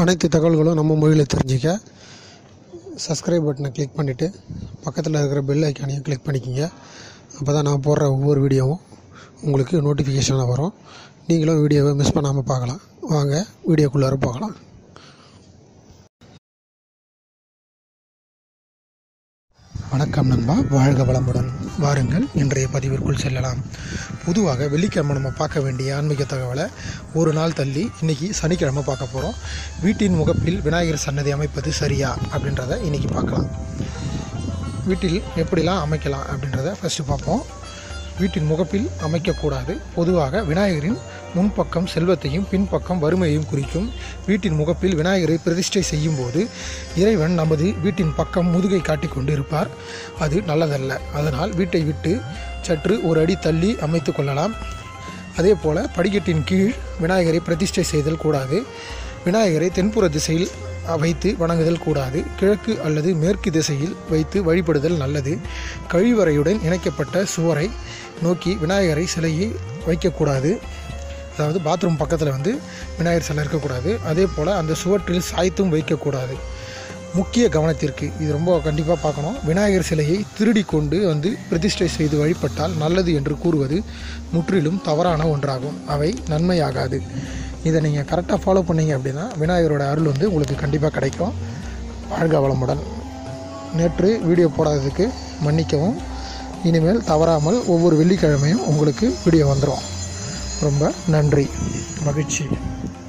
அனைத்து தகவல்களும் நம்ம மொழியில் தெரிஞ்சிக்க சப்ஸ்கிரைப் பட்டனை கிளிக் பண்ணிவிட்டு பக்கத்தில் இருக்கிற பெல் ஐக்கானையும் கிளிக் பண்ணிக்கிங்க அப்போ தான் நான் போடுற ஒவ்வொரு வீடியோவும் உங்களுக்கு நோட்டிஃபிகேஷனாக வரும் நீங்களும் வீடியோவை மிஸ் பண்ணாமல் பார்க்கலாம் வாங்க வீடியோக்குள்ளார போகலாம் வணக்கம் நண்பா வாழ்க வளமுடன் வாருங்கள் இன்றைய பதிவிற்குள் செல்லலாம் பொதுவாக வெள்ளிக்கிழமை நம்ம பார்க்க வேண்டிய ஆன்மீக தகவலை ஒரு நாள் தள்ளி இன்னைக்கு சனிக்கிழமை பார்க்க போகிறோம் வீட்டின் முகப்பில் விநாயகர் சன்னதி அமைப்பது சரியா அப்படின்றத இன்னைக்கு பார்க்கலாம் வீட்டில் எப்படிலாம் அமைக்கலாம் அப்படின்றத ஃபஸ்ட்டு பார்ப்போம் வீட்டின் முகப்பில் அமைக்கக்கூடாது பொதுவாக விநாயகரின் முன்பக்கம் செல்வத்தையும் பின்பக்கம் வறுமையையும் குறிக்கும் வீட்டின் முகப்பில் விநாயகரை பிரதிஷ்டை செய்யும் போது இறைவன் நமது வீட்டின் பக்கம் முதுகை காட்டிக் கொண்டு இருப்பார் அது நல்லதல்ல அதனால் வீட்டை விட்டு சற்று ஒரு அடி தள்ளி அமைத்து கொள்ளலாம் அதே போல் படிக்கட்டின் கீழ் விநாயகரை பிரதிஷ்டை செய்தல் கூடாது விநாயகரை தென்புற திசையில் வைத்து வணங்குதல் கூடாது கிழக்கு அல்லது மேற்கு திசையில் வைத்து வழிபடுதல் நல்லது கழிவறையுடன் இணைக்கப்பட்ட சுவரை நோக்கி விநாயகரை சிலையை வைக்கக்கூடாது அதாவது பாத்ரூம் பக்கத்தில் வந்து விநாயகர் சிலை இருக்கக்கூடாது அதே போல் அந்த சுவற்றில் சாய்த்தும் வைக்கக்கூடாது முக்கிய கவனத்திற்கு இது ரொம்ப கண்டிப்பாக பார்க்கணும் விநாயகர் சிலையை திருடி கொண்டு வந்து பிரதிஷ்டை செய்து வழிபட்டால் நல்லது என்று கூறுவது முற்றிலும் தவறான ஒன்றாகும் அவை நன்மையாகாது இதை நீங்கள் கரெக்டாக ஃபாலோ பண்ணீங்க அப்படின்னா விநாயகரோட அருள் வந்து உங்களுக்கு கண்டிப்பாக கிடைக்கும் வாழ்க வளமுடன் நேற்று வீடியோ போடாததுக்கு மன்னிக்கவும் இனிமேல் தவறாமல் ஒவ்வொரு வெள்ளிக்கிழமையும் உங்களுக்கு வீடியோ வந்துடும் ரொம்ப நன்றி மகிழ்ச்சி